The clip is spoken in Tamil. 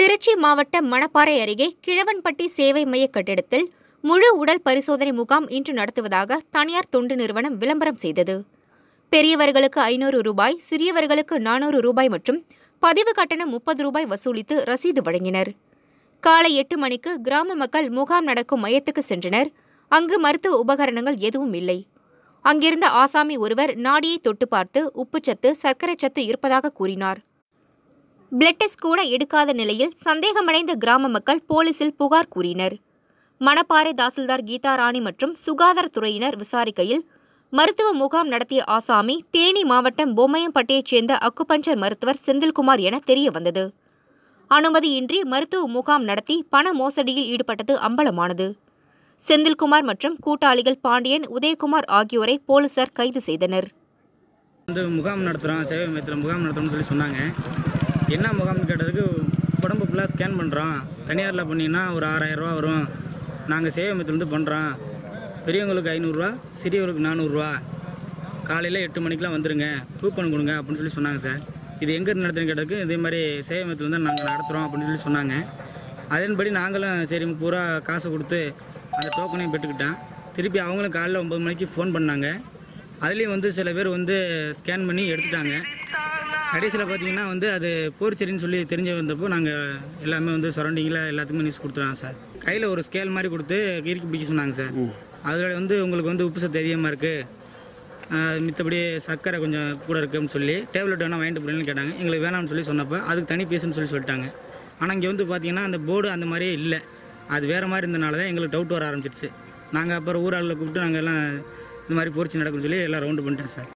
திருச்சி மாவட்டம் மணப்பாறை அருகே கிழவன்பட்டி சேவை மைய கட்டிடத்தில் முழு உடல் பரிசோதனை முகாம் இன்று நடத்துவதாக தனியார் தொண்டு நிறுவனம் விளம்பரம் செய்தது பெரியவர்களுக்கு ஐநூறு ரூபாய் சிறியவர்களுக்கு நானூறு ரூபாய் மற்றும் பதிவு கட்டணம் முப்பது ரூபாய் வசூலித்து ரசீது வழங்கினர் காலை எட்டு மணிக்கு கிராம மக்கள் முகாம் நடக்கும் மையத்துக்கு சென்றனர் அங்கு மருத்துவ உபகரணங்கள் எதுவும் இல்லை அங்கிருந்த ஆசாமி ஒருவர் நாடியை தொட்டு பார்த்து உப்புச்சத்து சர்க்கரை சத்து இருப்பதாக கூறினார் பிளட் டெஸ்ட் கூட எடுக்காத நிலையில் சந்தேகமடைந்த கிராம மக்கள் போலீசில் புகார் கூறினர் மணப்பாறை தாசில்தார் கீதா ராணி மற்றும் சுகாதாரத்துறையினர் விசாரிக்கையில் மருத்துவ முகாம் நடத்திய ஆசாமி தேனி மாவட்டம் பொம்மையம்பட்டியைச் சேர்ந்த அக்குபஞ்சர் மருத்துவர் செந்தில்குமார் என தெரிய வந்தது அனுமதியின்றி மருத்துவ முகாம் நடத்தி பண மோசடியில் ஈடுபட்டது அம்பலமானது செந்தில்குமார் மற்றும் கூட்டாளிகள் பாண்டியன் உதயகுமார் ஆகியோரை போலீசார் கைது செய்தனர் வந்து முகாம் நடத்துகிறோம் சேவை மையத்தில் முகாம் நடத்துகிறோம்னு சொல்லி சொன்னாங்க என்ன முகாம்னு கேட்டதுக்கு உடம்பு ஃபுல்லாக ஸ்கேன் பண்ணுறோம் தனியாரில் பண்ணிங்கன்னா ஒரு ஆறாயிரரூவா வரும் நாங்கள் சேவை மையத்துலேருந்து பண்ணுறோம் பெரியவங்களுக்கு ஐநூறுரூவா சிறியவங்களுக்கு நானூறுரூவா காலையில் எட்டு மணிக்கெலாம் வந்துடுங்க கூப்பன் கொடுங்க அப்படின்னு சொல்லி சொன்னாங்க சார் இது எங்கே நடத்துன்னு கேட்டதுக்கு இதே மாதிரி சேவை மையத்தில் தான் நாங்கள் நடத்துகிறோம் அப்படின்னு சொல்லி சொன்னாங்க அதன்படி நாங்களும் சரி பூரா காசு கொடுத்து அந்த டோக்கனையும் பெற்றுக்கிட்டேன் திருப்பி அவங்களும் காலைல ஒம்பது மணிக்கு ஃபோன் பண்ணாங்க அதுலேயும் வந்து சில பேர் வந்து ஸ்கேன் பண்ணி எடுத்துட்டாங்க கடைசியில் பார்த்தீங்கன்னா வந்து அது போர்ச்செரின்னு சொல்லி தெரிஞ்ச வந்தப்போ நாங்கள் எல்லாமே வந்து சரௌண்டிங்கில் எல்லாத்துக்குமே நியூஸ் கொடுத்துறாங்க சார் கையில் ஒரு ஸ்கேல் மாதிரி கொடுத்து இறுக்கி பிடிக்க சொன்னாங்க சார் அதில் வந்து உங்களுக்கு வந்து உப்பு சத்து அதிகமாக இருக்குது மித்தபடி சர்க்கரை கொஞ்சம் கூட இருக்குன்னு சொல்லி டேப்லெட் வேணால் வாங்கிட்டு போகிறேன்னு கேட்டாங்க எங்களுக்கு வேணாம்னு சொல்லி சொன்னப்போ அதுக்கு தனி பீஸ்னு சொல்லி சொல்லிட்டாங்க ஆனால் இங்கே வந்து பார்த்தீங்கன்னா அந்த போர்டு அந்த மாதிரியே இல்லை அது வேறு மாதிரி இருந்தனால தான் எங்களுக்கு டவுட் வர ஆரம்பிச்சிருச்சு நாங்கள் அப்புறம் ஊராளில் கூப்பிட்டு நாங்கள் எல்லாம் இந்த மாதிரி போர்ச்சி நடக்கும்னு சொல்லி எல்லாம் ரவுண்டு பண்ணிட்டேன் சார்